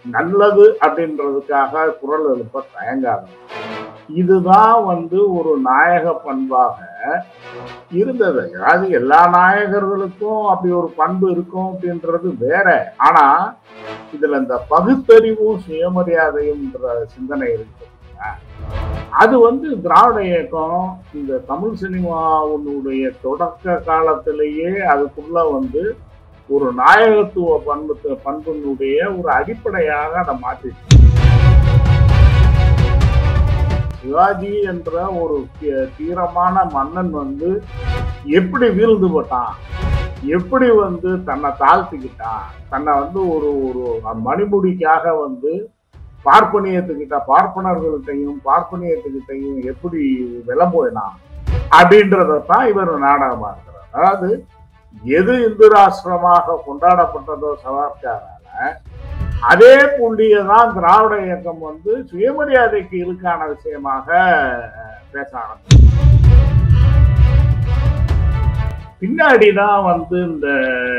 நல்லது அப்படின்றதுக்காக குரல் எழுப்ப தயங்காத இதுதான் வந்து ஒரு நாயக பண்பாக இருந்தது அதாவது எல்லா நாயகர்களுக்கும் அப்படி ஒரு பண்பு இருக்கும் அப்படின்றது வேற ஆனா இதுல இந்த பகுத்தறிவும் சுயமரியாதையும்ன்ற சிந்தனை இருக்கு பாத்தீங்களா? அது வந்து திராவிட இயக்கம் இந்த தமிழ் சினிமாவுடைய தொடக்க காலத்திலேயே அதுக்குள்ள வந்து ஒரு நாயகத்துவ பண்பு பண்பினுடைய ஒரு அடிப்படையாக அதை மாற்றிச்சு சிவாஜி என்ற ஒரு தீ- தீரமான மன்னன் வந்து எப்படி வீழ்ந்து போட்டான் எப்படி வந்து தன்னை தாழ்த்திக்கிட்டான் தன்னை வந்து ஒரு ஒரு மணிமுடிக்காக வந்து பார்ப்பனியத்துக்கிட்ட பார்ப்பனர்கள்ட்டையும் பார்ப்பனியத்துக்கிட்டையும் எப்படி விலை போயினான் அப்படின்றதான் இவர் நாடகமா இருக்கிறார் அதாவது எது இந்து ராஷ்டிரமாக கொண்டாடப்பட்டதோ சவார்காரால அதே புள்ளியை தான் திராவிட இயக்கம் வந்து சுயமரியாதைக்கு இழுக்கான விஷயமாக பேச ஆரம்பிச்சு பின்னாடி தான் வந்து இந்த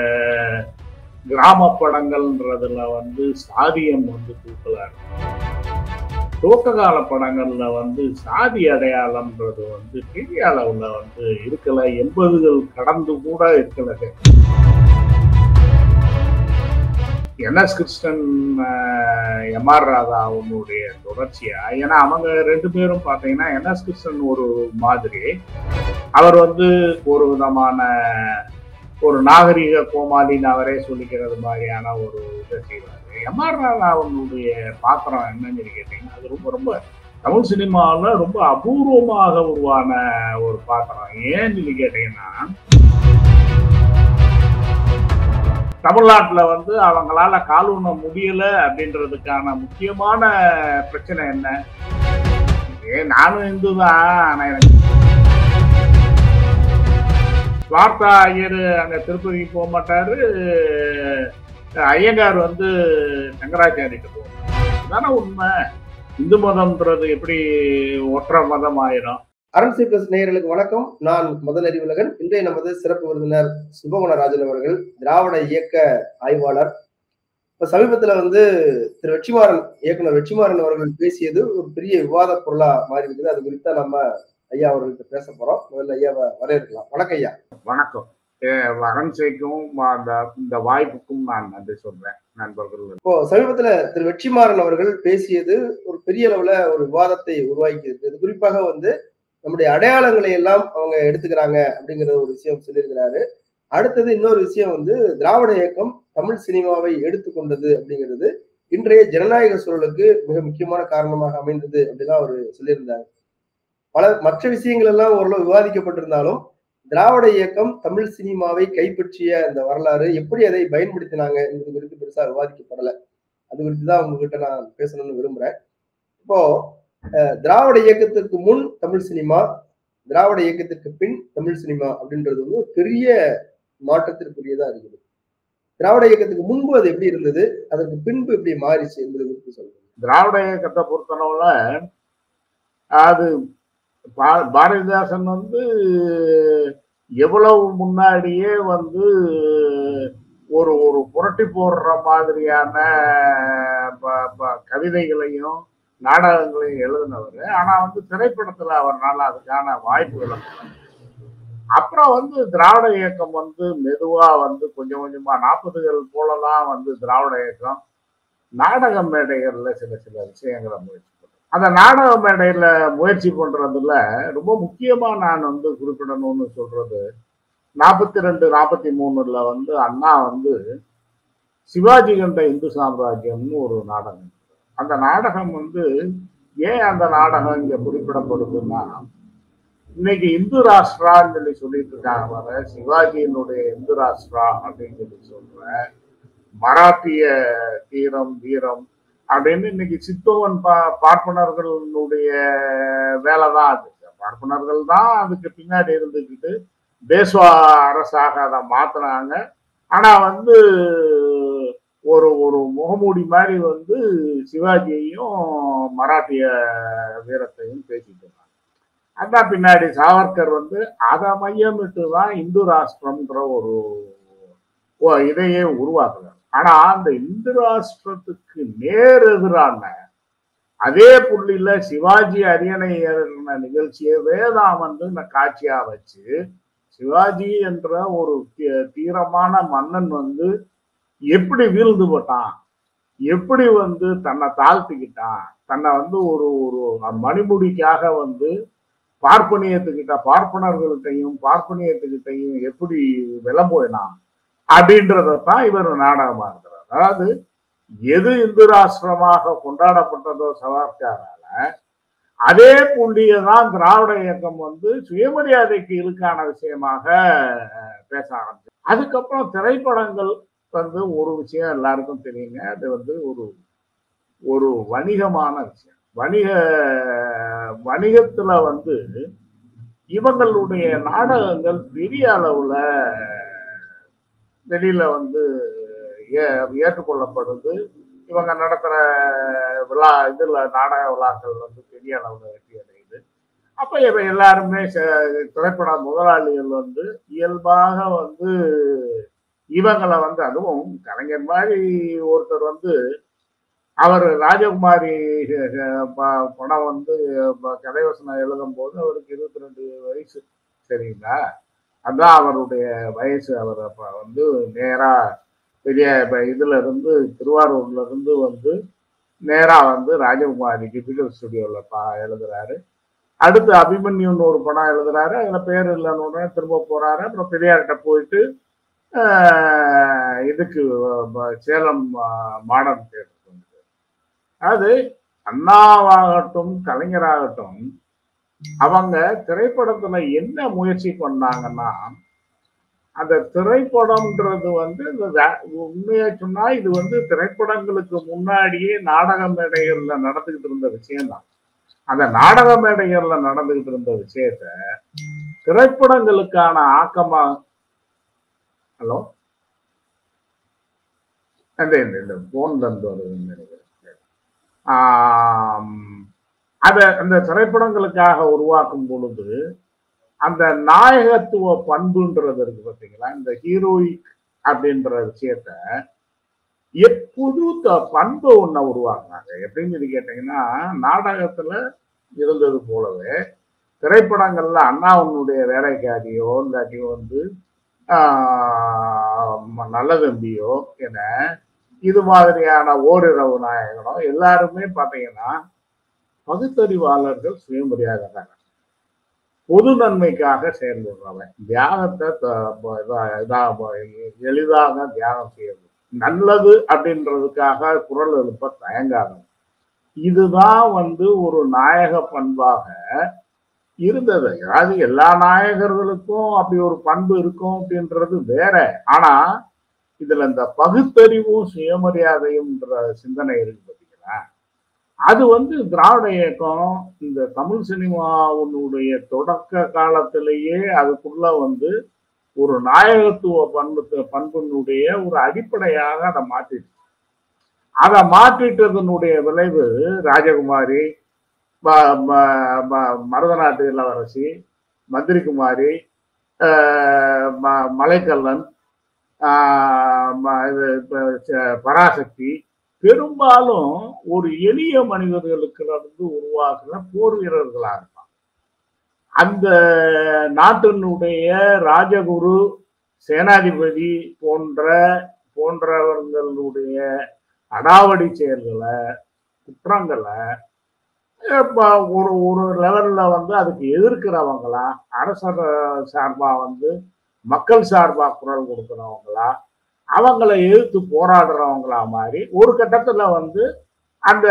கிராம படங்கள்ன்றதுல வந்து சாதியம் வந்து தூக்கலா துவக்க கால படங்கள்ல வந்து சாதி அடையாளம்ன்றது வந்து பெரிய அளவுல வந்து இருக்கல எண்பதுகள் கடந்து கூட இருக்கல N S Krishnan M R Radha அவனுடைய தொடர்ச்சியா ஏன்னா அவங்க ரெண்டு பேரும் பார்த்தீங்கன்னா என் எஸ் கிருஷ்ணன் ஒரு மாதிரி அவர் வந்து ஒரு விதமான ஒரு நாகரிக கோமாளின்னு அவரே சொல்லிக்கிறது மாதிரியான ஒரு இதை செய்வார் எம் ஆர் ராதா அவனுடைய பாத்திரம் என்னன்னு சொல்லி கேட்டீங்கன்னா அது ரொம்ப ரொம்ப தமிழ் சினிமாவில் ரொம்ப அபூர்வமாக உருவான ஒரு பாத்திரம் ஏன்னு சொல்லி கேட்டீங்கன்னா தமிழ்நாட்டுல வந்து அவங்களால கால் ஊன முடியல அப்படின்றதுக்கான முக்கியமான பிரச்சனை என்ன ஏ நானும் இந்து தான் ஆனா எனக்கு வார்த்தா ஐயர் அங்க திருப்பதிக்கு போக மாட்டாரு ஐயங்கார் வந்து சங்கராச்சாரிட்டு போவார் தானே உண்மை இந்து மதம்ன்றது எப்படி ஒற்றை மதம் ஆயிரும் அருண் சி பிளஸ் நேயர்களுக்கு வணக்கம் நான் முதல் அறிவுலகன் இன்றைய நமது சிறப்பு விருந்தினர் சுபகுணராஜன் அவர்கள் திராவிட இயக்க ஆய்வாளர் இப்ப சமீபத்துல வந்து திரு வெற்றிமாறன் இயக்குனர் வெற்றிமாறன் அவர்கள் பேசியது ஒரு பெரிய விவாத பொருளா மாறி இருக்குது அது குறித்தா நம்ம ஐயா அவர்கள்ட்ட பேச போறோம் முதல்ல ஐயாவை வரவேற்கலாம் வணக்கம் ஐயா வணக்கம் வரன்சைக்கும் அந்த இந்த வாய்ப்புக்கும் நான் நன்றி சொல்றேன் நண்பர்கள் இப்போ சமீபத்துல திரு வெற்றிமாறன் அவர்கள் பேசியது ஒரு பெரிய அளவுல ஒரு விவாதத்தை உருவாக்கி இருக்கு இது குறிப்பாக வந்து நம்முடைய அடையாளங்களை எல்லாம் அவங்க எடுத்துக்கிறாங்க அப்படிங்கிற ஒரு விஷயம் சொல்லியிருக்கிறாரு அடுத்தது இன்னொரு விஷயம் வந்து திராவிட இயக்கம் தமிழ் சினிமாவை எடுத்துக்கொண்டது அப்படிங்கிறது இன்றைய ஜனநாயக சூழலுக்கு மிக முக்கியமான காரணமாக அமைந்தது அப்படிதான் அவர் சொல்லியிருந்தார் பல மற்ற விஷயங்கள் எல்லாம் ஓரளவு விவாதிக்கப்பட்டிருந்தாலும் திராவிட இயக்கம் தமிழ் சினிமாவை கைப்பற்றிய அந்த வரலாறு எப்படி அதை பயன்படுத்தினாங்க என்பது குறித்து பெருசா விவாதிக்கப்படல அது குறித்து தான் உங்ககிட்ட நான் பேசணும்னு விரும்புறேன் இப்போ திராவிட இயக்கத்திற்கு முன் தமிழ் சினிமா திராவிட இயக்கத்திற்கு பின் தமிழ் சினிமா அப்படின்றது வந்து ஒரு பெரிய மாற்றத்திற்குரியதா இருக்குது திராவிட இயக்கத்துக்கு முன்பு அது எப்படி இருந்தது அதற்கு பின்பு எப்படி மாறிச்சு என்பது குறித்து சொல்லுங்க திராவிட இயக்கத்தை பொறுத்தளவுல அது பாரதிதாசன் வந்து எவ்வளவு முன்னாடியே வந்து ஒரு ஒரு புரட்டி போடுற மாதிரியான கவிதைகளையும் நாடகங்களையும் எழுதினவர் ஆனா வந்து திரைப்படத்துல அவர்னால அதுக்கான வாய்ப்புகளை அப்புறம் வந்து திராவிட இயக்கம் வந்து மெதுவா வந்து கொஞ்சம் கொஞ்சமா நாற்பதுகள் போலலாம் வந்து திராவிட இயக்கம் நாடக மேடைகள்ல சில சில விஷயங்களை முயற்சி பண்ணுறேன் அந்த நாடக மேடையில முயற்சி பண்றதுல ரொம்ப முக்கியமா நான் வந்து குறிப்பிடணும்னு சொல்றது நாற்பத்தி ரெண்டு நாற்பத்தி மூணுல வந்து அண்ணா வந்து சிவாஜி கண்ட இந்து சாம்ராஜ்யம்னு ஒரு நாடகம் அந்த நாடகம் வந்து ஏன் அந்த நாடகம் இங்க குறிப்பிடப்படுதுன்னா இன்னைக்கு இந்து ராஷ்டிரான்னு சொல்லி சொல்லிட்டு இருக்காங்க வர சிவாஜியினுடைய இந்து ராஷ்டிரா அப்படின்னு சொல்லி சொல்ற மராத்திய தீரம் வீரம் அப்படின்னு இன்னைக்கு சித்தோவன் பா பார்ப்பனர்களுடைய வேலை தான் அது பார்ப்பனர்கள் தான் அதுக்கு பின்னாடி இருந்துக்கிட்டு பேஸ்வா அரசாக அதை மாத்தினாங்க ஆனா வந்து ஒரு ஒரு முகமூடி மாதிரி வந்து சிவாஜியையும் மராட்டிய வீரத்தையும் பேசிட்டு இருந்தாங்க அதான் பின்னாடி சாவர்கர் வந்து அதை மையமிட்டு தான் இந்து ராஷ்டிரம்ன்ற ஒரு இதையே உருவாக்குறார் ஆனா அந்த இந்து ராஷ்டிரத்துக்கு நேர் எதிரான அதே புள்ளியில சிவாஜி அரியணை ஏறின நிகழ்ச்சியவே தான் வந்து இந்த காட்சியா வச்சு சிவாஜி என்ற ஒரு தீ- தீரமான மன்னன் வந்து எப்படி வீழ்ந்து போட்டான் எப்படி வந்து தன்னை தாழ்த்திக்கிட்டான் தன்னை வந்து ஒரு ஒரு மணிமுடிக்காக வந்து பார்ப்பனியத்துக்கிட்ட பார்ப்பனர்கள்கிட்டையும் பார்ப்பனியத்துக்கிட்டையும் எப்படி விலம் போயினான் அப்படின்றதான் இவர் நாடகமா இருக்கிறார் அதாவது எது இந்து ராஷ்டிரமாக கொண்டாடப்பட்டதோ சவார்காரால அதே புள்ளியை தான் திராவிட இயக்கம் வந்து சுயமரியாதைக்கு இழுக்கான விஷயமாக அஹ், பேச ஆரம்பிச்சு அதுக்கப்புறம் திரைப்படங்கள் வந்து ஒரு விஷயம் எல்லாருக்கும் தெரியுங்க அது வந்து ஒரு ஒரு வணிகமான விஷயம் வணிக வணிகத்துல வந்து இவங்களுடைய நாடகங்கள் பெரிய அளவுல வெளியில வந்து ஏ- ஏற்றுக்கொள்ளப்படுது இவங்க நடத்துற விழா இதுல நாடக விழாக்கள் வந்து பெரிய அளவுல வெற்றி அடையுது அப்ப இவ எல்லாருமே ச- திரைப்பட முதலாளிகள் வந்து இயல்பாக வந்து இவங்களை வந்து அதுவும் கலைஞர் மாதிரி ஒருத்தர் வந்து அவர் ராஜகுமாரி அஹ், ப- படம் வந்து ப- கதைவசனம் எழுதும் போது அவருக்கு இருபத்தி ரெண்டு வயசு சரிங்களா அதான் அவருடைய வயசு அவர் அப்ப வந்து நேரா பெரிய இப்ப இதுல இருந்து திருவாரூர்ல இருந்து வந்து நேரா வந்து ராஜகுமாரி டிபிக்கல் ஸ்டுடியோல பா எழுதுறாரு அடுத்து அபிமன்யுன்னு ஒரு படம் எழுதுறாரு அதுல பேர் இல்லைன்னு உடனே திரும்ப போறாரு அப்புறம் பெரியார்கிட்ட போயிட்டு ஆஹ், இதுக்கு அஹ், சேலம் மாடர்ன் தேட்டர் வந்து அது அண்ணாவாகட்டும் கலைஞராகட்டும் அவங்க திரைப்படத்துல என்ன முயற்சி பண்ணாங்கன்னா அந்த திரைப்படம்ன்றது வந்து இந்த வே- உண்மையா சொன்னா இது வந்து திரைப்படங்களுக்கு முன்னாடியே நாடக மேடைகள்ல நடந்துகிட்டு இருந்த விஷயம்தான் அந்த நாடக மேடைகள்ல நடந்துகிட்டு இருந்த விஷயத்த திரைப்படங்களுக்கான ஆக்கமா ஹலோ இந்த இந்த இந்த போன்ல இருந்து வருதுன்னு நினைக்கிறேன் ஆம், அத அந்த திரைப்படங்களுக்காக உருவாக்கும் பொழுது அந்த நாயகத்துவ பண்புன்றது இருக்கு பாத்தீங்களா இந்த ஹீரோயிக் அப்படின்ற விஷயத்த எப் புது த- பண்பு ஒண்ண உருவாக்குனாங்க எப்படின்னு சொல்லி கேட்டீங்கன்னா நாடகத்துல இருந்தது போலவே திரைப்படங்கள்ல அண்ணாவுடைய வேலைக்காரியோ இல்லாட்டி வந்து ஆஹ், ம- நல்ல தம்பியோ என இது மாதிரியான ஓரிரவு நாயகனோ எல்லாருமே பாத்தீங்கன்னா பகுத்தறிவாளர்கள் சுயமரியாதை பொது நன்மைக்காக செயல்படுறவன் தியாகத்தை த- ப- இதா- இதா- ப- எளிதாக தியாகம் செய்யறது நல்லது அப்படின்றதுக்காக குரல் எழுப்ப தயங்காதவன் இதுதான் வந்து ஒரு நாயக பண்பாக இருந்தது அதாவது எல்லா நாயகர்களுக்கும் அப்படி ஒரு பண்பு இருக்கும் அப்படின்றது வேற ஆனா இதுல இந்த பகுத்தறிவும் சுயமரியாதையும்ன்ற சிந்தனை இருக்கு பாத்தீங்களா அது வந்து திராவிட இயக்கம் இந்த தமிழ் சினிமாவுடைய தொடக்க காலத்திலேயே அதுக்குள்ள வந்து ஒரு நாயகத்துவ பண்பு பண்பினுடைய ஒரு அடிப்படையாக அதை மாற்றிட்டு அதை மாற்றிட்டதனுடைய விளைவு ராஜகுமாரி ம- ம- ம- மருதநாட்டு இளவரசி மந்திரிகுமாரி ஆஹ் ம- மலைக்கல்லன் ஆஹ் ம- இது இப்ப ச- பராசக்தி பெரும்பாலும் ஒரு எளிய மனிதர்களுக்கு இருந்து உருவாக்குற போர் வீரர்களா இருப்பாங்க அந்த நாட்டினுடைய ராஜகுரு சேனாதிபதி போன்ற போன்றவர்களுடைய அடாவடி செயல்களை குற்றங்களை இப்ப ஒரு ஒரு லெவல்ல வந்து அதுக்கு எதிர்க்கிறவங்களா அரசர் சார்பா வந்து மக்கள் சார்பா குரல் கொடுக்கிறவங்களா அவங்கள எதிர்த்து போராடுறவங்களா மாதிரி ஒரு கட்டத்துல வந்து அந்த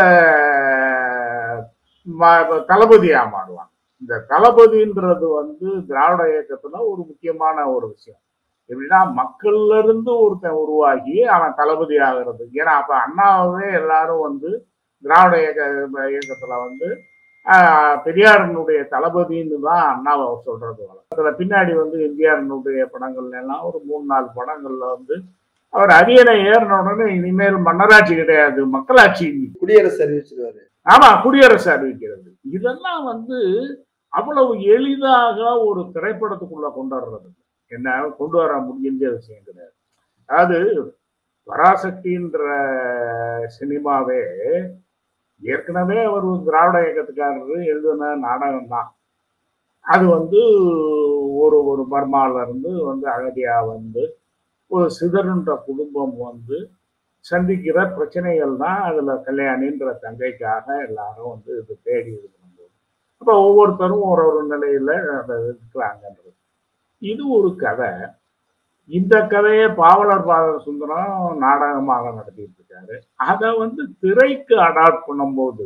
ம- தளபதியா மாறுவாங்க இந்த தளபதின்றது வந்து திராவிட இயக்கத்துல ஒரு முக்கியமான ஒரு விஷயம் எப்படின்னா மக்கள்ல இருந்து ஒருத்தன் உருவாகி அவன் தளபதி ஆகிறது ஏன்னா அப்ப அண்ணாவே எல்லாரும் வந்து திராவிட இயக்க இயக்கத்துல வந்து ஆஹ், பெரியாரினுடைய தளபதின்னு தான் அண்ணாவை சொல்றது வழக்கம். அதுல பின்னாடி வந்து எம்ஜிஆரினுடைய படங்கள்ல எல்லாம் ஒரு மூணு நாலு படங்கள்ல வந்து அவர் அரியணை ஏறின உடனே இனிமேல் மன்னராட்சி கிடையாது மக்களாட்சி குடியரசு அறிவிச்சிருவாரு ஆமா குடியரசு அறிவிக்கிறது இதெல்லாம் வந்து அவ்வளவு எளிதாக ஒரு திரைப்படத்துக்குள்ள கொண்டு வர்றது இல்ல. என்ன கொண்டு வர முடிஞ்ச விஷயம் கிடையாது அதாவது பராசக்தின்ற சினிமாவே ஏற்கனவே அவர் ஒரு திராவிட இயக்கத்துக்காரர் எழுதின நாடகம் தான் அது வந்து ஒரு ஒரு பர்மால இருந்து வந்து அகதியா வந்து ஒரு சிதறுன்ற குடும்பம் வந்து சந்திக்கிற பிரச்சனைகள் தான் அதுல கல்யாணின்ற தங்கைக்காக எல்லாரும் வந்து இது தேடி இது பண்ணும்போது அப்ப ஒவ்வொருத்தரும் ஒரு ஒரு நிலையில அதை இருக்கிறாங்கன்றது இது ஒரு கதை இந்த கதையை பாவலர் பாதர் சுந்தரம் நாடகமாக நடத்திட்டு இருக்காரு அதை வந்து திரைக்கு அடாப்ட் பண்ணும்போது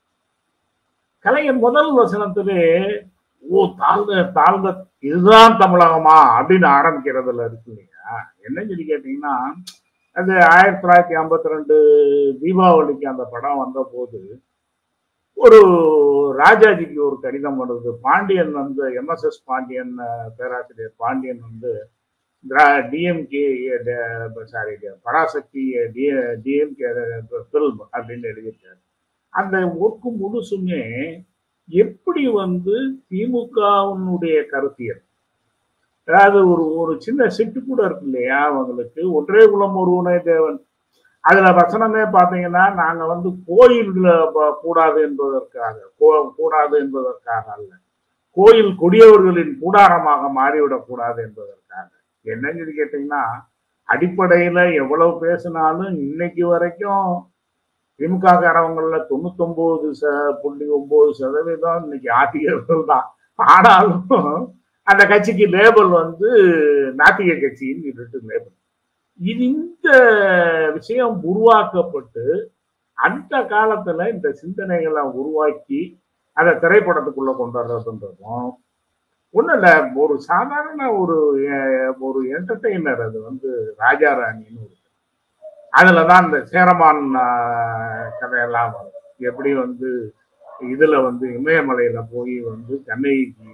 கலைஞர் முதல் வசனத்திலே ஓ தாழ்ந்த தாழ்ந்த இதுதான் தமிழகமா அப்படின்னு ஆரம்பிக்கிறதுல இருக்கு இல்லையா என்னன்னு சொல்லி கேட்டீங்கன்னா அது ஆயிரத்தி தொள்ளாயிரத்தி ஐம்பத்தி ரெண்டு தீபாவளிக்கு அந்த படம் வந்த போது ஒரு ராஜாஜிக்கு ஒரு கடிதம் வருது பாண்டியன் வந்து எம்எஸ்எஸ் பாண்டியன் பேராசிரியர் பாண்டியன் வந்து DMK sorry Parasakthi DMK film அப்படின்னு எழுதியிருக்காரு அந்த ஒர்க்கு முழுசுமே எப்படி வந்து திமுகவினுடைய கருத்தியல் அதாவது ஒரு ஒரு சின்ன சிட்டு கூட இருக்கு இல்லையா அவங்களுக்கு ஒன்றே குலம் ஒருவனே தேவன் அதுல வசனமே பாத்தீங்கன்னா நாங்க வந்து கோயில்ல கூடாது என்பதற்காக கூடாது என்பதற்காக அல்ல கோயில் கொடியவர்களின் கூடாரமாக மாறிவிடக் கூடாது என்பதற்காக என்னன்னு சொல்லி கேட்டீங்கன்னா அடிப்படையில எவ்வளவு பேசினாலும் இன்னைக்கு வரைக்கும் திமுக காரவங்கள்ல தொண்ணூத்தொன்பது ச புள்ளி ஒன்பது சதவீதம் இன்னைக்கு ஆத்திகர்கள் தான் ஆனாலும் அந்த கட்சிக்கு லேபல் வந்து நாத்திக கட்சின்னு சொல்லிட்டு லேபல் இது இந்த விஷயம் உருவாக்கப்பட்டு அந்த காலத்துல இந்த சிந்தனைகளை உருவாக்கி அதை திரைப்படத்துக்குள்ள கொண்டு வர்றதுன்றதும் ஒன்றும் இல்லை ஒரு சாதாரண ஒரு ஒரு என்டர்டெய்னர் அது வந்து ராஜா ராணின்னு ஒரு அதுல தான் இந்த சேரமான் கதையெல்லாம் வரும் எப்படி வந்து இதுல வந்து இமயமலையில போய் வந்து கண்ணைக்கு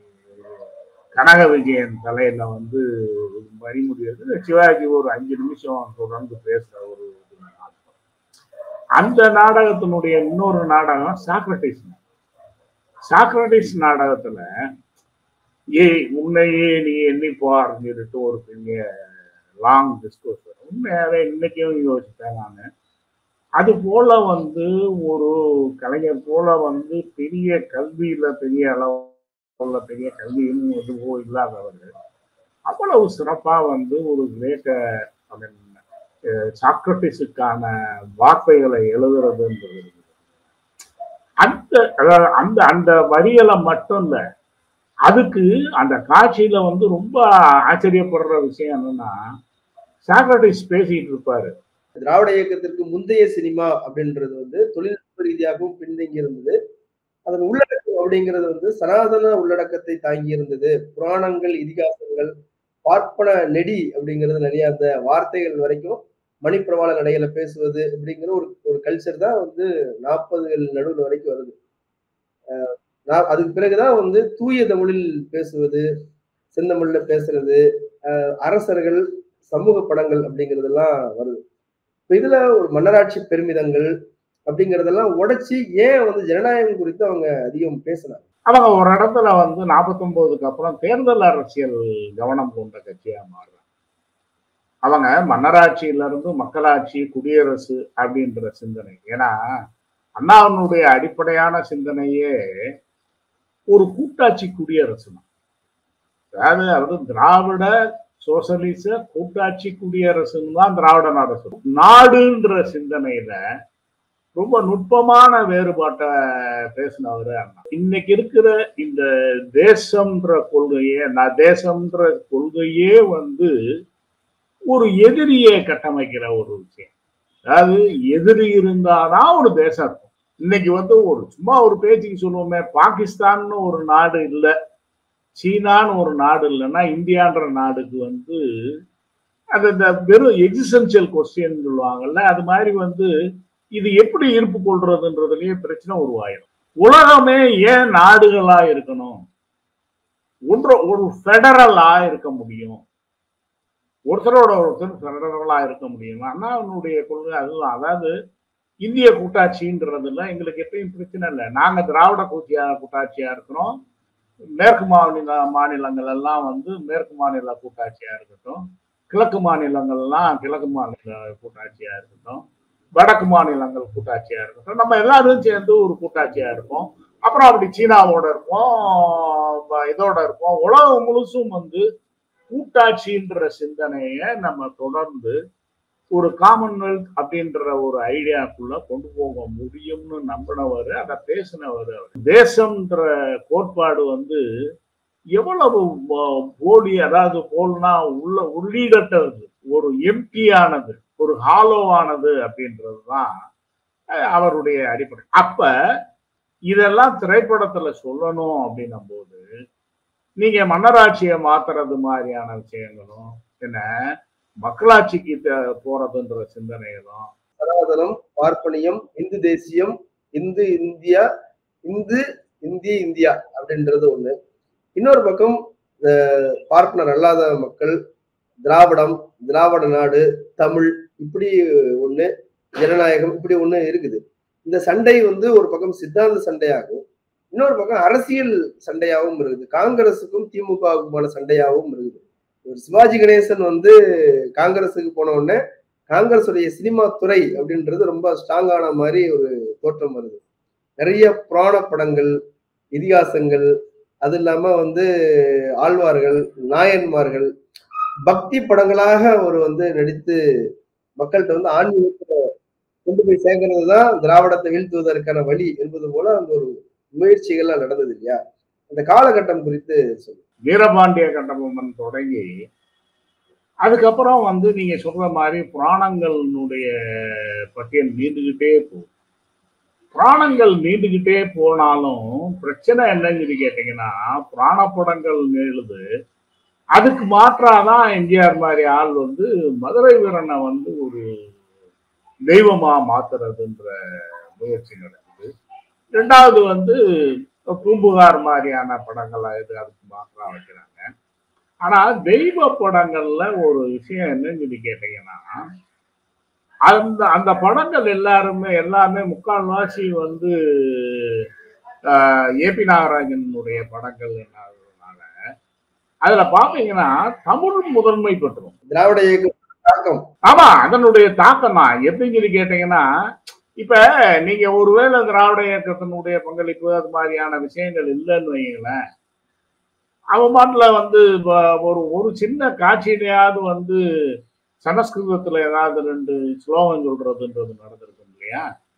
கனக விஜயன் தலையில வந்து வரி முடியாது சிவாஜி ஒரு அஞ்சு நிமிஷம் தொடர்ந்து பேசுற ஒரு நாடகம் அந்த நாடகத்தினுடைய இன்னொரு நாடகம் சாக்ரட்டிஸ் சாக்ரட்டிஸ் நாடகத்துல ஏ உன்னையே நீ எண்ணி போறன்னு சொல்லிட்டு ஒரு பெரிய லாங் டிஸ்கோர்ஸ் வரும் உண்மையாவே இன்னைக்கும் யோசிப்பேன் நான் அது போல வந்து ஒரு கலைஞர் போல வந்து பெரிய கல்வியில பெரிய அளவுல பெரிய கல்வியும் எதுவோ இல்லாதவர்கள் அவ்வளவு சிறப்பா வந்து ஒரு கிரேக்க சாக்ரட்டிஸுக்கான வார்த்தைகளை எழுதுறதுன்றது அந்த அதாவது அந்த அந்த வரிகளை மட்டும் இல்ல அதுக்கு அந்த காட்சியில வந்து ரொம்ப ஆச்சரியப்படுற விஷயம் என்னன்னா சாக்ரட்டிஸ் பேசிட்டு இருப்பாரு திராவிட இயக்கத்திற்கு முந்தைய சினிமா அப்படின்றது வந்து தொழில்நுட்ப ரீதியாகவும் பின்தங்கி இருந்தது அதன் உள்ளடக்கம் அப்படிங்கிறது வந்து சனாதன உள்ளடக்கத்தை தாங்கி இருந்தது புராணங்கள் இதிகாசங்கள் பார்ப்பன நெடி அப்படிங்கிறது நிறைய அந்த வார்த்தைகள் வரைக்கும் மணிப்பிரவாள நடைகளை பேசுவது அப்படிங்கிற ஒரு ஒரு கல்ச்சர் தான் வந்து நாற்பதுகள் நடுவில் வரைக்கும் வருது அதுக்கு பிறகுதான் வந்து தூய தமிழில் பேசுவது செந்தமிழ்ல பேசுறது அரசர்கள் சமூக படங்கள் அப்படிங்கிறதெல்லாம் வருது இப்போ இதுல ஒரு மன்னராட்சி பெருமிதங்கள் அப்படிங்கிறதெல்லாம் உடைச்சி ஏன் வந்து ஜனநாயகம் குறித்து அவங்க அதிகம் பேசினாங்க அவங்க ஒரு இடத்துல வந்து நாற்பத்தொன்பதுக்கு அப்புறம் தேர்தல் அரசியல் கவனம் கொண்ட கட்சியா மாறுறாங்க அவங்க மன்னராட்சியில இருந்து மக்களாட்சி குடியரசு அப்படின்ற சிந்தனை ஏன்னா அண்ணாவினுடைய அடிப்படையான சிந்தனையே ஒரு கூட்டாட்சி குடியரசு தான் அதாவது அவர் திராவிட சோசலிச கூட்டாட்சி குடியரசுன்னு தான் திராவிட நாடு சொல்லும் நாடுன்ற சிந்தனையில ரொம்ப நுட்பமான வேறுபாட்டை பேசினவர் அண்ணா இன்னைக்கு இருக்கிற இந்த தேசம்ன்ற கொள்கையே நான் தேசம்ன்ற கொள்கையே வந்து ஒரு எதிரியை கட்டமைக்கிற ஒரு விஷயம் அதாவது எதிரி இருந்தாதான் ஒரு தேசம் இருக்கும் இன்னைக்கு வந்து ஒரு சும்மா ஒரு பேச்சுக்கு சொல்லுவோமே பாகிஸ்தான்னு ஒரு நாடு இல்லை சீனான்னு ஒரு நாடு இல்லைன்னா இந்தியான்ற நாடுக்கு வந்து அது இந்த வெறும் எக்ஸிஸ்டன்சியல் கொஸ்டின் சொல்லுவாங்கல்ல அது மாதிரி வந்து இது எப்படி இருப்பு கொள்றதுன்றதுலயே பிரச்சனை உருவாயிடும் உலகமே ஏன் நாடுகளா இருக்கணும் ஒன்று ஒரு ஃபெடரலா இருக்க முடியும் ஒருத்தரோட ஒருத்தர் ஃபெடரலா இருக்க முடியும் அண்ணாவினுடைய கொள்கை அதுதான் அதாவது இந்திய கூட்டாட்சின்றதுல எங்களுக்கு எப்பயும் பிரச்சனை இல்லை நாங்க திராவிட கூட்டியா கூட்டாட்சியா இருக்கிறோம் மேற்கு மாநில மாநிலங்கள் எல்லாம் வந்து மேற்கு மாநில கூட்டாட்சியா இருக்கட்டும் கிழக்கு மாநிலங்கள்லாம் கிழக்கு மாநில கூட்டாட்சியா இருக்கட்டும் வடக்கு மாநிலங்கள் கூட்டாட்சியா இருக்கட்டும் நம்ம எல்லாரும் சேர்ந்து ஒரு கூட்டாட்சியா இருப்போம் அப்புறம் அப்படி சீனாவோட இருப்போம் ப- இதோட இருப்போம் உலகம் முழுசும் வந்து கூட்டாட்சின்ற சிந்தனையை நம்ம தொடர்ந்து ஒரு காமன்வெல்த் அப்படின்ற ஒரு ஐடியாக்குள்ள கொண்டு போக முடியும்னு நம்பினவர் அதை பேசினவர் அவர் தேசம்ன்ற கோட்பாடு வந்து எவ்வளவு போ- போலி அதாவது போல்னா உள்ள உள்ளீடற்றது ஒரு எம்டியானது ஒரு ஹாலோவானது அப்படின்றது தான் அவருடைய அடிப்படை அப்ப இதெல்லாம் திரைப்படத்துல சொல்லணும் அப்படின்னும் போது நீங்க மன்னராட்சியை மாத்துறது மாதிரியான விஷயங்களும் என்ன மக்களாட்சிக்கு த- போறதுன்ற சிந்தனைகளும் சனாதனம் பார்ப்பனியம் இந்து தேசியம் இந்து இந்தியா இந்து இந்திய இந்தியா அப்படின்றது ஒண்ணு இன்னொரு பக்கம் அஹ், பார்ப்பனர் அல்லாத மக்கள் திராவிடம் திராவிட நாடு தமிழ் இப்படி ஒண்ணு ஜனநாயகம் இப்படி ஒண்ணு இருக்குது இந்த சண்டை வந்து ஒரு பக்கம் சித்தாந்த சண்டையாகும் இன்னொரு பக்கம் அரசியல் சண்டையாகவும் இருக்குது காங்கிரஸுக்கும் திமுகவுக்குமான சண்டையாகவும் இருக்குது ஒரு சிவாஜி கணேசன் வந்து காங்கிரஸுக்கு போன உடனே காங்கிரஸுடைய சினிமா துறை அப்படின்றது ரொம்ப ஸ்ட்ராங்கான மாதிரி ஒரு தோற்றம் வருது நிறைய புராண படங்கள் இதிகாசங்கள் அது இல்லாம வந்து ஆழ்வார்கள் நாயன்மார்கள் பக்தி படங்களாக அவர் வந்து நடித்து மக்கள்கிட்ட வந்து ஆன்மீகத்தை கொண்டு போய் சேர்க்கறது தான் திராவிடத்தை வீழ்த்துவதற்கான வழி என்பது போல அந்த ஒரு முயற்சிகள்லாம் நடந்தது இல்லையா அந்த காலகட்டம் குறித்து சொல்லு வீரபாண்டிய கட்டபொம்மன் தொடங்கி அதுக்கப்புறம் வந்து நீங்க சொல்ற மாதிரி புராணங்களினுடைய பட்டியல் நீண்டுகிட்டே போகும் புராணங்கள் நீண்டுகிட்டே போனாலும் பிரச்சனை என்னன்னு சொல்லி கேட்டீங்கன்னா புராண படங்கள் எழுது அதுக்கு மாற்றாதான் எம்ஜிஆர் மாதிரி ஆள் வந்து மதுரை வீரனை வந்து ஒரு தெய்வமா மாத்துறதுன்ற முயற்சி நடக்குது ரெண்டாவது வந்து பூம்புகார் மாதிரியான படங்கள் இது அதுக்கு மாற்றா வைக்கிறாங்க ஆனா தெய்வ படங்கள்ல ஒரு விஷயம் என்னன்னு சொல்லி கேட்டீங்கன்னா அந்த அந்த படங்கள் எல்லாருமே எல்லாமே முக்கால்வாசி வந்து ஏபி நாகராஜனுடைய படங்கள் என்னதுனால அதுல பாத்தீங்கன்னா தமிழ் முதன்மை பெற்றோம் திராவிட இயக்க தாக்கம் ஆமா அதனுடைய தாக்கம் தான் எப்படின்னு சொல்லி கேட்டீங்கன்னா இப்ப நீங்க ஒருவேளை திராவிட இயக்கத்தினுடைய பங்களிப்பு அது மாதிரியான விஷயங்கள் இல்லைன்னு வைங்களேன் அவன் பாட்டுல வந்து வ- ஒரு ஒரு சின்ன காட்சியிலையாவது வந்து சமஸ்கிருதத்துல ஏதாவது ரெண்டு ஸ்லோகம் சொல்றதுன்றது நடந்திருக்கும் இல்லையா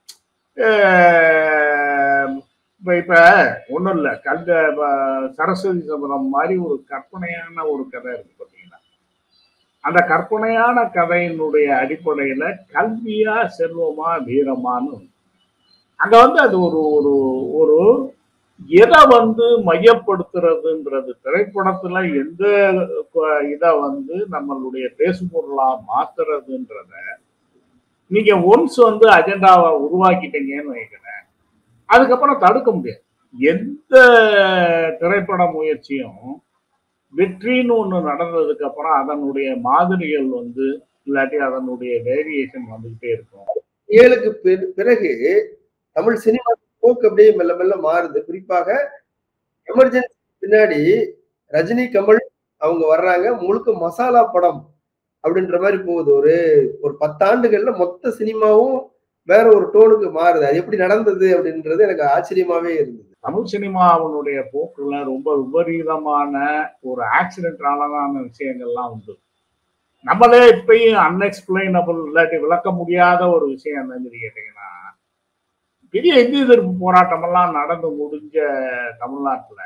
அஹ் இப்ப இப்ப ஒண்ணும் இல்ல கல்த ப- சரஸ்வதி சபதம் மாதிரி ஒரு கற்பனையான ஒரு கதை இருக்கு பாத்தீங்கன்னா அந்த கற்பனையான கதையினுடைய அடிப்படையில கல்வியா செல்வமா வீரமான்னு ஒண்ணு. அங்க வந்து அது ஒரு ஒரு ஒரு எதை வந்து மையப்படுத்துறதுன்றது திரைப்படத்துல எந்த ப- இத வந்து நம்மளுடைய பேசுபொருளா மாத்துறதுன்றத நீங்க ஒன்ஸ் வந்து அஜெண்டாவை உருவாக்கிட்டீங்கன்னு வைக்கிறேன் அதுக்கப்புறம் தடுக்க முடியாது எந்த திரைப்பட முயற்சியும் வெற்றின்னு ஒண்ணு நடந்ததுக்கு அப்புறம் அதனுடைய மாதிரிகள் வந்து இல்லாட்டி அதனுடைய வேரியேஷன் வந்துகிட்டே இருக்கும் ஏழுக்கு பிற- பிறகு தமிழ் சினிமா போக்கு அப்படியே மெல்ல மெல்ல மாறுது குறிப்பாக எமர்ஜென்சி பின்னாடி ரஜினி கமல் அவங்க வர்றாங்க முழுக்க மசாலா படம் அப்படின்ற மாதிரி போகுது ஒரு ஒரு பத்தாண்டுகள்ல மொத்த சினிமாவும் வேற ஒரு டோனுக்கு மாறுது அது எப்படி நடந்தது அப்படின்றது எனக்கு ஆச்சரியமாவே இருந்தது தமிழ் சினிமாவினுடைய போக்குல ரொம்ப விபரீதமான ஒரு ஆக்சிடென்டான விஷயங்கள்லாம் உண்டு நம்மளே இப்பயும் அன்எக்ஸ்பிளைனபிள் இல்லாட்டி விளக்க முடியாத ஒரு விஷயம் என்னன்னு சொல்லி கேட்டீங்கன்னா பெரிய இந்தி எதிர்ப்பு போராட்டம் எல்லாம் நடந்து முடிஞ்ச தமிழ்நாட்டுல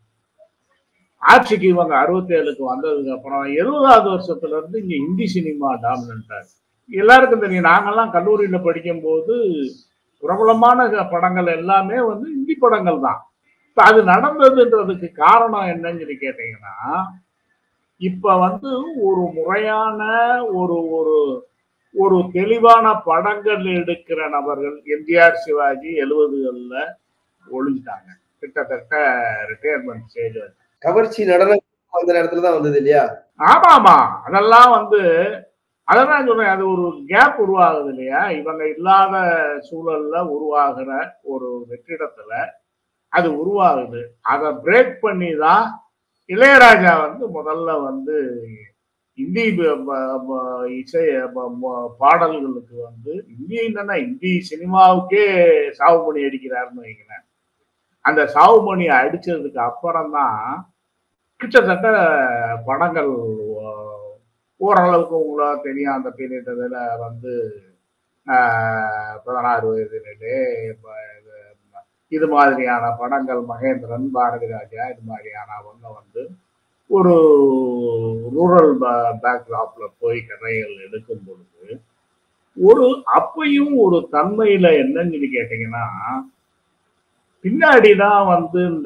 ஆட்சிக்கு இவங்க அறுபத்தி ஏழுக்கு வந்ததுக்கு அப்புறம் எழுபதாவது வருஷத்துல இருந்து இங்க இந்தி சினிமா டாமினண்டா இருக்கு எல்லாருக்கும் தெரியும் நாங்கெல்லாம் கல்லூரியில படிக்கும் போது பிரபலமான க- படங்கள் எல்லாமே வந்து இந்தி படங்கள் தான் இப்ப அது நடந்ததுன்றதுக்கு காரணம் என்னன்னு சொல்லி கேட்டீங்கன்னா இப்ப வந்து ஒரு முறையான ஒரு ஒரு ஒரு தெளிவான படங்கள் எடுக்கிற நபர்கள் எம்ஜிஆர் சிவாஜி எழுபதுகள்ல ஒழிஞ்சிட்டாங்க கிட்டத்தட்ட ரிட்டையர்மெண்ட் ஸ்டேஜ் கவர்ச்சி நடனம் அந்த நேரத்துல தான் வந்தது இல்லையா ஆமா ஆமா அதெல்லாம் வந்து அதான் சொல்றேன் அது ஒரு கேப் உருவாகுது இல்லையா இவங்க இல்லாத சூழல்ல உருவாகிற ஒரு வெற்றிடத்துல அது உருவாகுது அதை பிரேக் பண்ணி தான் இளையராஜா வந்து முதல்ல வந்து இந்தி ப- ப- ப- இசை ப- ப- பாடல்களுக்கு வந்து இந்தி என்னன்னா இந்தி சினிமாவுக்கே சாவுமணி அடிக்கிறாருன்னு வைங்களேன் அந்த சாவுமணி அடிச்சதுக்கு அப்புறம் தான் கிட்டத்தட்ட படங்கள் ஓ- ஓரளவுக்கு உங்களுக்கு தெரியும் அந்த பீரியட்ல வந்து ஆஹ், பதினாறு வயதிலே இப்ப இது இது மாதிரியான படங்கள் மகேந்திரன் பாரதி ராஜா இது மாதிரியான அவங்க வந்து ஒரு ரூரல் பேக்ராப்ல போய் கதைகள் எடுக்கும் பொழுது ஒரு அப்பையும் ஒரு தன்மையில என்னன்னு சொல்லி கேட்டீங்கன்னா பின்னாடிதான் வந்து இந்த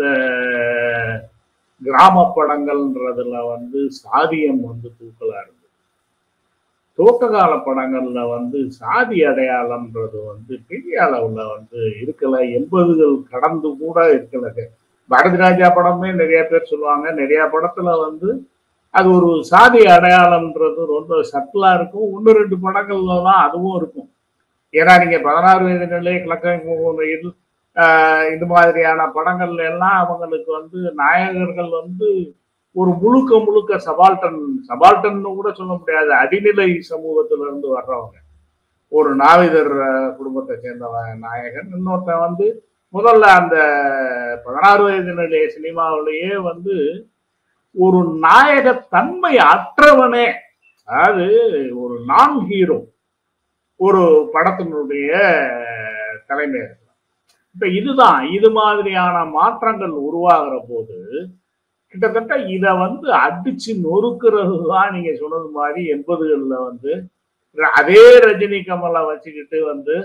கிராம படங்கள்ன்றதுல வந்து சாதியம் வந்து தூக்கலா இருந்தது துவக்க கால படங்கள்ல வந்து சாதி அடையாளம்ன்றது வந்து பெரிய அளவுல வந்து இருக்கல எண்பதுகள் கடந்து கூட இருக்கல பாரதி ராஜா படமே நிறைய பேர் சொல்லுவாங்க நிறைய படத்துல வந்து அது ஒரு சாதி அடையாளம்ன்றது ரொம்ப சட்டிலா இருக்கும் ஒன்று ரெண்டு படங்கள்ல தான் அதுவும் இருக்கும் ஏன்னா நீங்க பதினாறு வயது நிலை கிழக்கு ஆஹ் இது மாதிரியான படங்கள்ல எல்லாம் அவங்களுக்கு வந்து நாயகர்கள் வந்து ஒரு முழுக்க முழுக்க சபால்டன் சபால்டன்னு கூட சொல்ல முடியாது அடிநிலை சமூகத்துல இருந்து வர்றவங்க ஒரு நாவிதர் அஹ், குடும்பத்தை சேர்ந்தவன் நாயகன் இன்னொருத்தன் வந்து முதல்ல அந்த பதினாறு வயது நிலை சினிமாவிலேயே வந்து ஒரு நாயக தன்மை அற்றவனே அதாவது ஒரு நான் ஹீரோ ஒரு படத்தினுடைய தலைமை இப்ப இதுதான் இது மாதிரியான மாற்றங்கள் உருவாகிற போது கிட்டத்தட்ட இத வந்து அடிச்சு நொறுக்கிறது தான் நீங்க சொன்னது மாதிரி எண்பதுகள்ல வந்து அதே ரஜினி கமலை வச்சுக்கிட்டு வந்து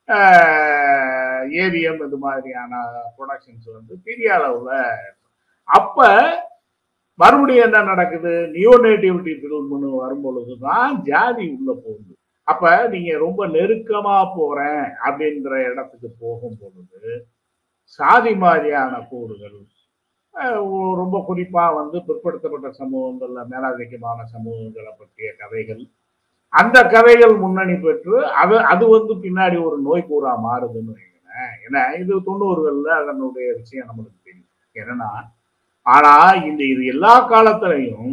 ஏவிஎம் இது மாதிரியான ப்ரொடக்ஷன்ஸ் வந்து பெரிய அளவுல அப்ப மறுபடியும் என்ன நடக்குது நியோ நேட்டிவிட்டி ஃபில்ம்னு வரும்பொழுது தான் ஜாதி உள்ள போகுது அப்ப நீங்க ரொம்ப நெருக்கமா போறேன் அப்படின்ற இடத்துக்கு போகும் பொழுது சாதி மாதிரியான கூறுகள் அஹ், ஒ- ரொம்ப குறிப்பா வந்து பிற்படுத்தப்பட்ட சமூகங்கள்ல மேலாதிக்கமான சமூகங்களை பற்றிய கதைகள் அந்த கதைகள் முன்னணி பெற்று அது அது வந்து பின்னாடி ஒரு நோய் கூறா மாறுதுன்னு வைங்களேன் ஏன்னா இது தொண்ணூறுகள்ல அதனுடைய விஷயம் நம்மளுக்கு தெரியும் என்னன்னா ஆனா இந்த இது எல்லா காலத்திலையும்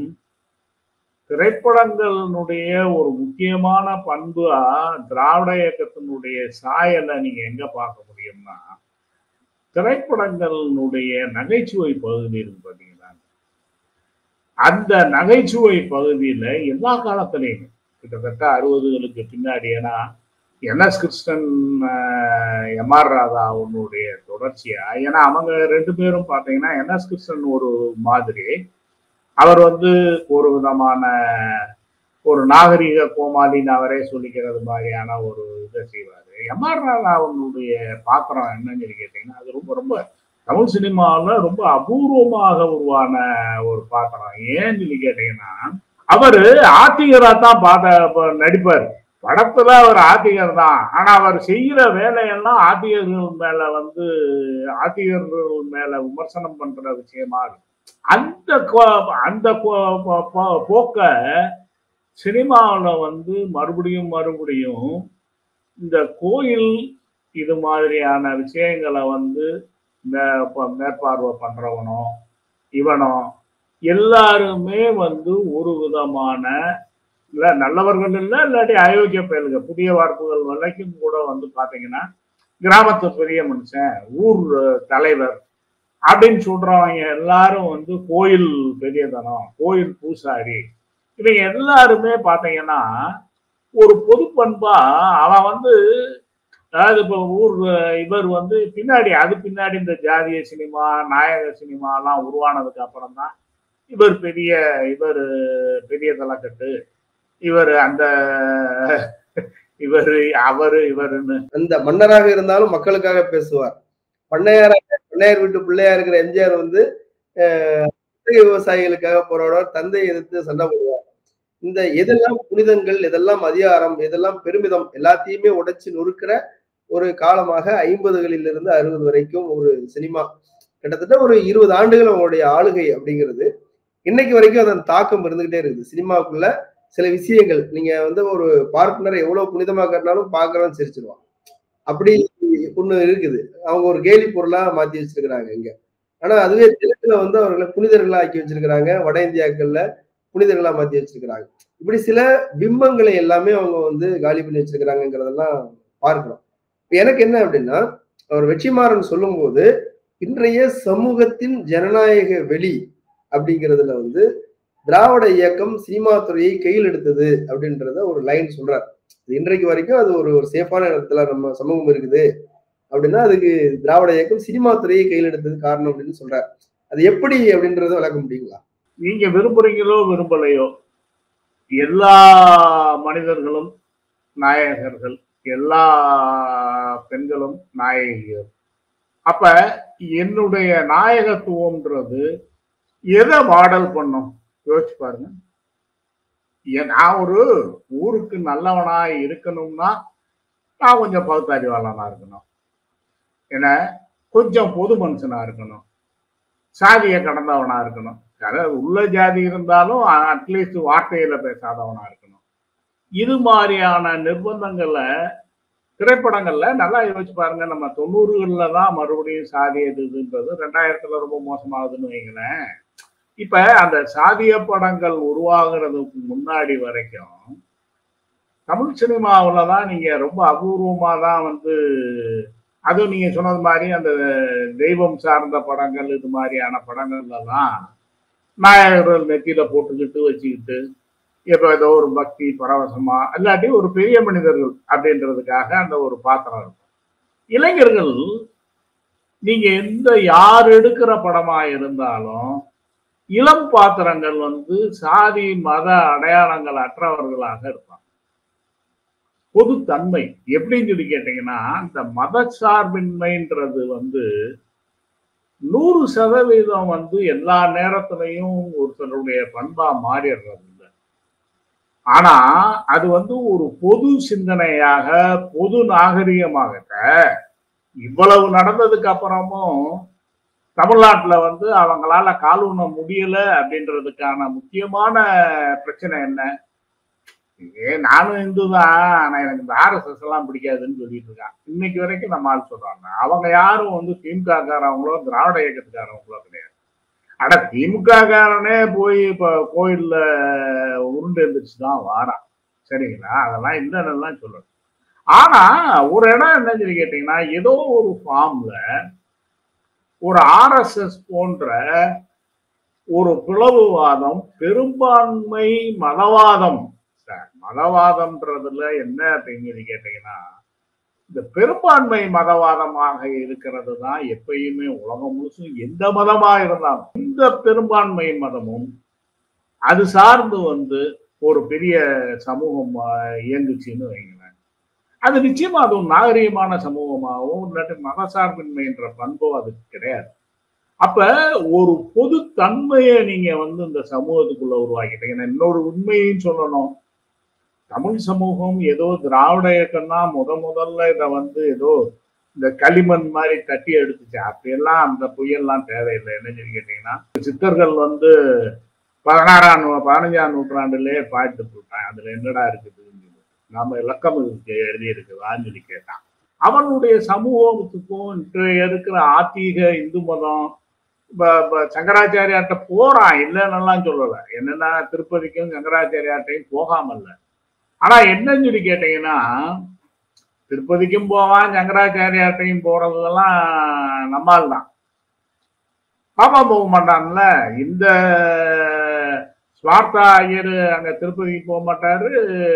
திரைப்படங்களினுடைய ஒரு முக்கியமான பண்பா திராவிட இயக்கத்தினுடைய சாயலை நீங்க எங்க பார்க்க முடியும்னா திரைப்படங்களினுடைய நகைச்சுவை பகுதி இருக்கு பாத்தீங்களா அந்த நகைச்சுவை பகுதியில எல்லா காலத்திலையும் கிட்டத்தட்ட அறுபதுகளுக்கு பின்னாடி ஏன்னா என்எஸ் கிருஷ்ணன் எம் ஆர் ராதாவுடைய தொடர்ச்சியா ஏன்னா அவங்க ரெண்டு பேரும் பார்த்தீங்கன்னா என்எஸ் கிருஷ்ணன் ஒரு மாதிரி அவர் வந்து ஒரு விதமான ஒரு நாகரிக கோமாளின்னு அவரே சொல்லிக்கிறது மாதிரியான ஒரு இதை செய்வார் எம் ஆர் ராதாவுடைய பாத்திரம் என்னன்னு சொல்லி கேட்டீங்கன்னா அது ரொம்ப ரொம்ப தமிழ் சினிமாவில் ரொம்ப அபூர்வமாக உருவான ஒரு பாத்திரம் ஏன்னு சொல்லி கேட்டீங்கன்னா அவரு ஆத்திகரா தான் பார்த்த நடிப்பார் படத்துல அவர் ஆத்திகர் தான் ஆனா அவர் செய்யற வேலையெல்லாம் ஆத்திகர்கள் மேல வந்து ஆத்திகர்கள் மேல விமர்சனம் பண்ற விஷயமா இருக்கும் அந்த கோ- அந்த கோ- போ- போ- போக்க சினிமாவில் வந்து மறுபடியும் மறுபடியும் இந்த கோயில் இது மாதிரியான விஷயங்களை வந்து மே- ப- மேற்பார்வை பண்றவனோ இவனோ எல்லாருமே வந்து ஒரு விதமான இல்ல நல்லவர்கள் இல்லை இல்லாட்டி அயோக்கிய பயலுங்க புதிய வார்ப்புகள் வரைக்கும் கூட வந்து பாத்தீங்கன்னா கிராமத்து பெரிய மனுஷன் ஊர் தலைவர் அப்படின்னு சொல்றவங்க எல்லாரும் வந்து கோயில் பெரியதனம் கோயில் பூசாரி இவங்க எல்லாருமே பாத்தீங்கன்னா ஒரு பொது பண்பா அவன் வந்து அதாவது இப்போ ஊர் இவர் வந்து பின்னாடி அது பின்னாடி இந்த ஜாதிய சினிமா நாயக சினிமா எல்லாம் உருவானதுக்கு அப்புறம் தான் இவர் பெரிய இவர் பெரிய தலைக்கட்டு இவர் அந்த இவர் அவரு இவருன்னு அந்த மன்னராக இருந்தாலும் மக்களுக்காக பேசுவார் பண்ணையாராக பண்ணையார் வீட்டு பிள்ளையா இருக்கிற எம்ஜிஆர் வந்து அஹ், குத்தகை விவசாயிகளுக்காக போராடுவார் தந்தையை எதிர்த்து சண்டை போடுவார் இந்த எதெல்லாம் புனிதங்கள் எதெல்லாம் அதிகாரம் எதெல்லாம் பெருமிதம் எல்லாத்தையுமே உடைச்சு நொறுக்கிற ஒரு காலமாக ஐம்பதுகளில் இருந்து அறுபது வரைக்கும் ஒரு சினிமா கிட்டத்தட்ட ஒரு இருபது ஆண்டுகள் அவங்களுடைய ஆளுகை அப்படிங்கிறது இன்னைக்கு வரைக்கும் அதன் தாக்கம் இருந்துகிட்டே இருக்குது சினிமாவுக்குள்ள சில விஷயங்கள் நீங்க வந்து ஒரு பார்ட்னர் எவ்வளவு புனிதமா கட்டினாலும் பாக்குறவன் சிரிச்சிருவான் அப்படி ஒண்ணு இருக்குது அவங்க ஒரு கேலி பொருளா மாத்தி வச்சிருக்கிறாங்க இங்க ஆனா அதுவே தெலுங்குல வந்து அவர்களை புனிதர்களா ஆக்கி வச்சிருக்கிறாங்க வட இந்தியாக்கள்ல புனிதர்களா மாத்தி வச்சிருக்கிறாங்க இப்படி சில பிம்பங்களை எல்லாமே அவங்க வந்து காலி பண்ணி வச்சிருக்கிறாங்கிறதெல்லாம் பார்க்கிறோம் இப்ப எனக்கு என்ன அப்படின்னா அவர் வெற்றிமாறன் சொல்லும்போது இன்றைய சமூகத்தின் ஜனநாயக வெளி அப்படிங்கிறதுல வந்து திராவிட இயக்கம் சினிமா துறையை கையில் எடுத்தது அப்படின்றத ஒரு லைன் சொல்றாரு இன்றைக்கு வரைக்கும் அது ஒரு ஒரு சேஃபான இடத்துல நம்ம சமூகம் இருக்குது அப்படின்னா அதுக்கு திராவிட இயக்கம் சினிமா துறையை கையில் எடுத்தது காரணம் அப்படின்னு சொல்றாரு அது எப்படி அப்படின்றத விளக்க முடியுங்களா நீங்க விரும்புறீங்களோ விரும்பலையோ எல்லா மனிதர்களும் நாயகர்கள் எல்லா பெண்களும் நாயகிகள் அப்ப என்னுடைய நாயகத்துவம்ன்றது எதை மாடல் பண்ணும் யோசிச்சு பாருங்க ஏன் நான் ஒரு ஊருக்கு நல்லவனா இருக்கணும்னா நான் கொஞ்சம் பகுத்தறிவாளனா இருக்கணும் என்ன கொஞ்சம் பொது மனுஷனா இருக்கணும் சாதியை கடந்தவனா இருக்கணும் அதாவது உள்ள ஜாதி இருந்தாலும் அட்லீஸ்ட் வார்த்தையில பேசாதவனா இருக்கணும் இது மாதிரியான நிர்பந்தங்களை திரைப்படங்கள்ல நல்லா யோசிச்சு பாருங்க நம்ம தொண்ணூறுகள்ல தான் மறுபடியும் சாதி எது இதுன்றது ரெண்டாயிரத்துல ரொம்ப மோசமாகுதுன்னு வைங்களேன் இப்ப அந்த சாதிய படங்கள் உருவாகிறதுக்கு முன்னாடி வரைக்கும் தமிழ் சினிமாவில் தான் நீங்க ரொம்ப அபூர்வமா தான் வந்து அதுவும் நீங்க சொன்னது மாதிரி அந்த தெய்வம் சார்ந்த படங்கள் இது மாதிரியான படங்கள்ல தான் நாயகர்கள் நெத்தியில போட்டுக்கிட்டு வச்சுக்கிட்டு இப்போ ஏதோ ஒரு பக்தி பரவசமா இல்லாட்டி ஒரு பெரிய மனிதர்கள் அப்படின்றதுக்காக அந்த ஒரு பாத்திரம் இருக்கும் இளைஞர்கள் நீங்க எந்த யார் எடுக்கிற படமா இருந்தாலும் இளம் பாத்திரங்கள் வந்து சாதி மத அடையாளங்கள் அற்றவர்களாக இருப்பாங்க பொதுத்தன்மை எப்படின்னு சொல்லி கேட்டீங்கன்னா இந்த மத சார்பின்மைன்றது வந்து நூறு சதவீதம் வந்து எல்லா நேரத்திலையும் ஒருத்தருடைய பண்பா மாறிடுறது இல்லை ஆனா அது வந்து ஒரு பொது சிந்தனையாக பொது நாகரிகமாக இவ்வளவு நடந்ததுக்கு அப்புறமும் தமிழ்நாட்டுல வந்து அவங்களால காலூன முடியல அப்படின்றதுக்கான முக்கியமான பிரச்சனை என்ன ஏ நானும் இந்து தான் ஆனா எனக்கு இந்த ஆர்எஸ்எஸ் எல்லாம் பிடிக்காதுன்னு சொல்லிட்டு இருக்கான் இன்னைக்கு வரைக்கும் நம்ம ஆள் சொல்றாங்க அவங்க யாரும் வந்து திமுக காரவங்களோ திராவிட இயக்கத்துக்காரவங்களோ கிடையாது அட திமுக காரனே போய் இப்ப கோயில்ல உருண்டு எழுந்திரிச்சு தான் வாரான் சரிங்களா அதெல்லாம் இல்லைன்னு சொல்லணும் ஆனா ஒரு இடம் என்ன சொல்லி கேட்டீங்கன்னா ஏதோ ஒரு ஃபார்ம்ல ஒரு ஆர்எஸ்எஸ் போன்ற ஒரு பிளவுவாதம் பெரும்பான்மை மதவாதம் சார் மதவாதம்ன்றதுல என்ன அப்படின்னு சொல்லி கேட்டீங்கன்னா இந்த பெரும்பான்மை மதவாதமாக இருக்கிறது தான் எப்பயுமே உலகம் முழுசும் எந்த மதமா இருந்தாலும் இந்த பெரும்பான்மை மதமும் அது சார்ந்து வந்து ஒரு பெரிய சமூகம் இயங்குச்சுன்னு வைங்களேன் அது நிச்சயமா அது ஒரு நாகரிகமான சமூகமாகவும் இல்லாட்டி மதசார்பின்மை என்ற பண்போ அதுக்கு கிடையாது அப்ப ஒரு பொது தன்மையை நீங்க வந்து இந்த சமூகத்துக்குள்ள உருவாக்கிட்டீங்கன்னா இன்னொரு உண்மையும் சொல்லணும் தமிழ் சமூகம் ஏதோ திராவிட இயக்கம்னா முத முதல்ல இதை வந்து ஏதோ இந்த களிமண் மாதிரி தட்டி எடுத்துச்சு அப்படியெல்லாம் அந்த பொய்யெல்லாம் தேவையில்லை என்ன சொல்லி கேட்டீங்கன்னா சித்தர்கள் வந்து பதினாறாம் நூ பதினஞ்சாம் நூற்றாண்டுலயே பாட்டு போட்டான் அதுல என்னடா இருக்குது நாம இலக்கம் இருக்கு எழுதி இருக்குதான்னு சொல்லி கேட்டான் அவனுடைய சமூகத்துக்கும் இன்றைய இருக்கிற ஆத்தீக இந்து மதம் சங்கராச்சாரியாட்ட போறான் இல்லைன்னெல்லாம் சொல்லல என்னன்னா திருப்பதிக்கும் சங்கராச்சாரியாட்டையும் போகாம இல்ல ஆனா என்னன்னு சொல்லி கேட்டீங்கன்னா திருப்பதிக்கும் போவான் சங்கராச்சாரியாட்டையும் போறதெல்லாம் நம்மால் தான் பாப்பா போக மாட்டான்ல இந்த ஸ்வார்த்தா ஐயர் அங்க திருப்பதிக்கு போக மாட்டாரு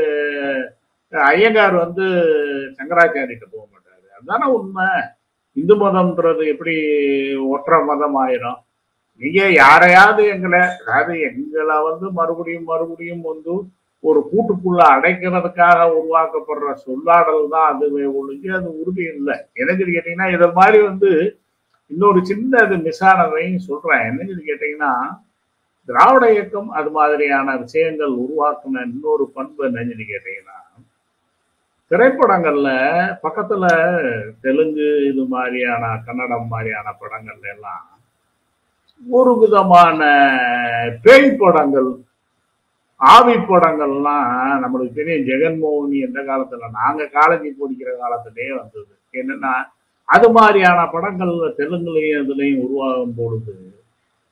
ஐயங்கார் வந்து சங்கராச்சாரியிட்ட போக மாட்டாரு அதுதானே உண்மை இந்து மதம்ன்றது எப்படி ஒற்ற மதம் ஆயிரும் நீங்க யாரையாவது எங்களை அதாவது எங்களை வந்து மறுபடியும் மறுபடியும் வந்து ஒரு கூட்டுக்குள்ள அடைக்கிறதுக்காக உருவாக்கப்படுற சொல்லாடல் தான் அதுவே ஒழிஞ்சு அது உறுதி இல்லை என்ன சொல்லி கேட்டீங்கன்னா இதை மாதிரி வந்து இன்னொரு சின்ன இது மிஸ் ஆனதையும் சொல்றேன் என்ன சொல்லி கேட்டீங்கன்னா திராவிட இயக்கம் அது மாதிரியான விஷயங்கள் உருவாக்குன இன்னொரு பண்பு என்னன்னு சொல்லி கேட்டீங்கன்னா திரைப்படங்கள்ல பக்கத்துல தெலுங்கு இது மாதிரியான கன்னடம் மாதிரியான படங்கள்ல எல்லாம் ஒரு விதமான பேய் படங்கள் ஆவி படங்கள்லாம் நம்மளுக்கு தெரியும் ஜெகன்மோகினி எந்த காலத்துல நாங்க காலேஜ் படிக்கிற காலத்திலேயே வந்தது என்னன்னா அது மாதிரியான படங்கள் தெலுங்குலையும் இதுலையும் உருவாகும் பொழுது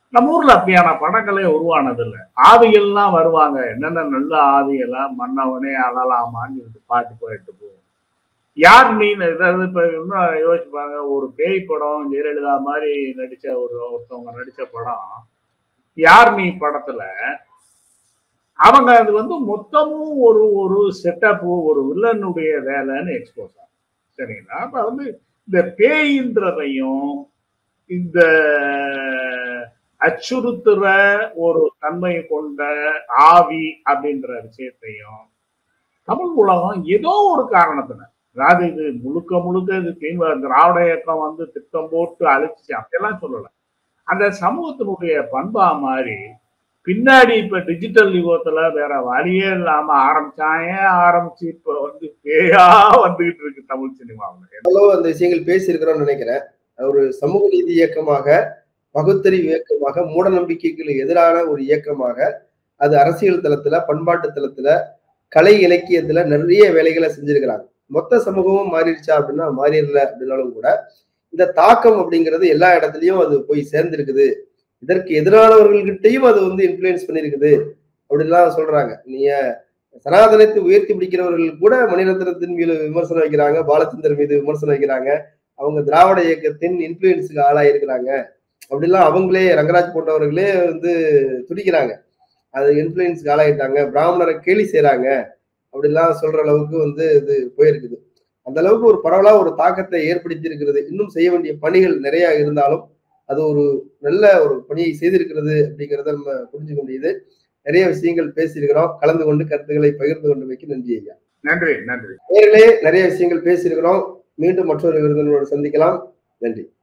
நம்ம ஊர்ல அப்படியான படங்களே உருவானது இல்லை ஆவிகள்லாம் வருவாங்க என்னென்ன நல்ல ஆவிகள்லாம் மன்னவனே அழலாமான்னு சொல்லிட்டு பாட்டு போயிட்டு போகும் யார் நீ ஏதாவது இப்ப இன்னும் யோசிப்பாங்க ஒரு பேய் படம் ஜெயலலிதா மாதிரி நடிச்ச ஒரு ஒருத்தவங்க நடிச்ச படம் யார் நீ படத்துல அவங்க அது வந்து மொத்தமும் ஒரு ஒரு செட்டப் ஒரு வில்லனுடைய வேலைன்னு எக்ஸ்போஸ் ஆகும் சரிங்களா அப்ப வந்து இந்த பேயின்றதையும் இந்த அச்சுறுத்துற ஒரு தன்மை கொண்ட ஆவி அப்படின்ற விஷயத்தையும் தமிழ் உலகம் ஏதோ ஒரு காரணத்தின அதாவது இது முழுக்க முழுக்க இது திமுக திராவிட இயக்கம் வந்து திட்டம் போட்டு அழிச்சு அப்படியெல்லாம் சொல்லல அந்த சமூகத்தினுடைய பண்பா மாதிரி பின்னாடி இப்ப டிஜிட்டல் யுகத்துல வேற வழியே இல்லாம ஆரம்பிச்சாங்க ஆரம்பிச்சு இப்ப வந்து பேயா வந்துகிட்டு இருக்கு தமிழ் சினிமாவில் எவ்வளவு அந்த விஷயங்கள் பேசியிருக்கிறோம்னு நினைக்கிறேன் ஒரு சமூக நீதி இயக்கமாக பகுத்தறிவு இயக்கமாக மூட நம்பிக்கைகளுக்கு எதிரான ஒரு இயக்கமாக அது அரசியல் தளத்துல பண்பாட்டு தளத்துல கலை இலக்கியத்துல நிறைய வேலைகளை செஞ்சிருக்கிறாங்க மொத்த சமூகமும் மாறிடுச்சா அப்படின்னா மாறிடல அப்படின்னாலும் கூட இந்த தாக்கம் அப்படிங்கிறது எல்லா இடத்துலயும் அது போய் சேர்ந்திருக்குது இதற்கு எதிரானவர்கள்கிட்டையும் அது வந்து இன்ஃபுளுயன்ஸ் பண்ணியிருக்குது அப்படின்லாம் சொல்றாங்க நீங்க சனாதனத்தை உயர்த்தி பிடிக்கிறவர்கள் கூட மணிரத்னத்தின் மீது விமர்சனம் வைக்கிறாங்க பாலச்சந்தர் மீது விமர்சனம் வைக்கிறாங்க அவங்க திராவிட இயக்கத்தின் இன்ஃபுளுயன்ஸுக்கு ஆளாயிருக்கிறாங்க அப்படிலாம் அவங்களே ரங்கராஜ் போன்றவர்களே வந்து துடிக்கிறாங்க அது இன்ஃபுளுயன்ஸ்க்கு ஆளாயிட்டாங்க பிராமணரை கேலி செய்யறாங்க அப்படிலாம் சொல்ற அளவுக்கு வந்து இது போயிருக்குது அந்த அளவுக்கு ஒரு பரவலா ஒரு தாக்கத்தை ஏற்படுத்தி இருக்கிறது இன்னும் செய்ய வேண்டிய பணிகள் நிறைய இருந்தாலும் அது ஒரு நல்ல ஒரு பணியை செய்திருக்கிறது அப்படிங்கிறத நம்ம புரிஞ்சுக்க முடியுது நிறைய விஷயங்கள் பேசியிருக்கிறோம் கலந்து கொண்டு கருத்துக்களை பகிர்ந்து கொண்டமைக்கு நன்றி ஐயா நன்றி நன்றி நேரிலே நிறைய விஷயங்கள் பேசியிருக்கிறோம் மீண்டும் மற்றொரு விருந்தினரோடு சந்திக்கலாம் நன்றி